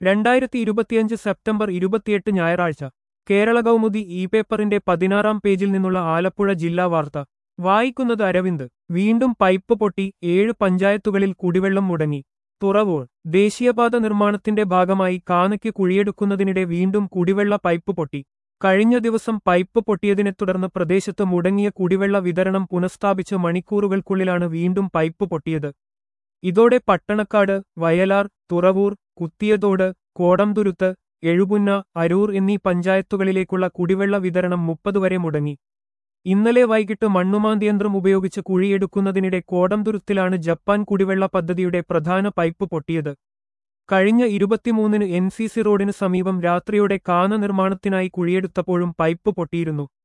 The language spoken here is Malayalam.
രണ്ടായിരത്തി ഇരുപത്തിയഞ്ച് സെപ്റ്റംബർ ഇരുപത്തിയെട്ട് ഞായറാഴ്ച കേരള കൗമുദി ഇ പേപ്പറിന്റെ പതിനാറാം പേജിൽ നിന്നുള്ള ആലപ്പുഴ ജില്ലാ വാർത്ത വായിക്കുന്നത് അരവിന്ദ് വീണ്ടും പൈപ്പ് പൊട്ടി ഏഴ് പഞ്ചായത്തുകളിൽ കുടിവെള്ളം മുടങ്ങി തുറവൂർ ദേശീയപാത നിർമ്മാണത്തിന്റെ ഭാഗമായി കാനയ്ക്ക് കുഴിയെടുക്കുന്നതിനിടെ വീണ്ടും കുടിവെള്ള പൈപ്പ് പൊട്ടി കഴിഞ്ഞ ദിവസം പൈപ്പ് പൊട്ടിയതിനെ തുടർന്ന് പ്രദേശത്ത് മുടങ്ങിയ കുടിവെള്ള വിതരണം പുനഃസ്ഥാപിച്ച് മണിക്കൂറുകൾക്കുള്ളിലാണ് വീണ്ടും പൈപ്പ് പൊട്ടിയത് ഇതോടെ പട്ടണക്കാട് വയലാർ തുറവൂർ കുത്തിയതോട് കോടംതുരുത്ത് എഴുപുന്ന അരൂർ എന്നീ പഞ്ചായത്തുകളിലേക്കുള്ള കുടിവെള്ള വിതരണം മുപ്പത് വരെ മുടങ്ങി ഇന്നലെ വൈകിട്ട് മണ്ണുമാന്തിയന്ത്രം ഉപയോഗിച്ച് കുഴിയെടുക്കുന്നതിനിടെ കോടംതുരുത്തിലാണ് ജപ്പാൻ കുടിവെള്ള പദ്ധതിയുടെ പ്രധാന പൈപ്പ് പൊട്ടിയത് കഴിഞ്ഞ ഇരുപത്തിമൂന്നിന് എൻ സി സി റോഡിന് സമീപം രാത്രിയോടെ കാന നിർമ്മാണത്തിനായി കുഴിയെടുത്തപ്പോഴും പൈപ്പ് പൊട്ടിയിരുന്നു